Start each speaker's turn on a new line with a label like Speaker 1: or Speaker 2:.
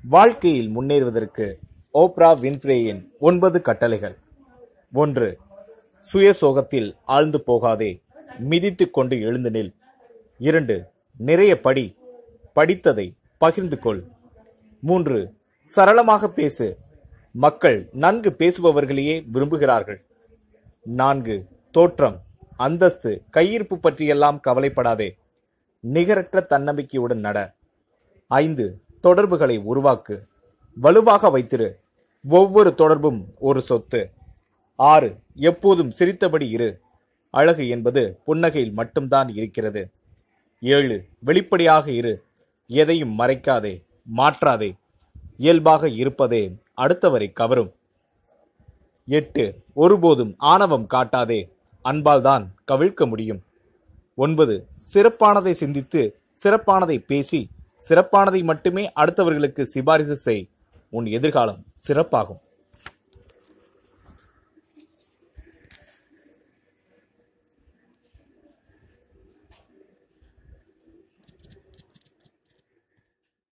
Speaker 1: வாழ்க்கையில் முன்னேறுவதற்கு ஓப்ரா வின்ஃப்ரேயின் ஒன்பது கட்டளைகள் ஒன்று சுய சோகத்தில் ஆழ்ந்து போகாதே மிதித்துக் கொண்டு எழுந்து நில் இரண்டு நிறைய படி படித்ததை பகிர்ந்து கொள் மூன்று சரளமாக பேசு மக்கள் நன்கு பேசுபவர்களையே விரும்புகிறார்கள் நான்கு தோற்றம் அந்தஸ்து கையிருப்பு பற்றியெல்லாம் கவலைப்படாதே நிகரற்ற தன்னம்பிக்கையுடன் நட ஐந்து தொடர்புகளை உருவாக்கு வலுவாக வைத்திரு ஒவ்வொரு தொடர்பும் ஒரு சொத்து ஆறு எப்போதும் சிரித்தபடி இரு அழகு என்பது புன்னகையில் மட்டும்தான் இருக்கிறது ஏழு வெளிப்படையாக இரு எதையும் மறைக்காதே மாற்றாதே இயல்பாக இருப்பதே அடுத்தவரை கவரும் எட்டு ஒருபோதும் ஆணவம் காட்டாதே அன்பால் தான் கவிழ்க்க முடியும் ஒன்பது சிறப்பானதை சிந்தித்து சிறப்பானதை பேசி சிறப்பானதை மட்டுமே அடுத்தவர்களுக்கு சிபாரிசு செய் உன் எதிர்காலம் சிறப்பாகும்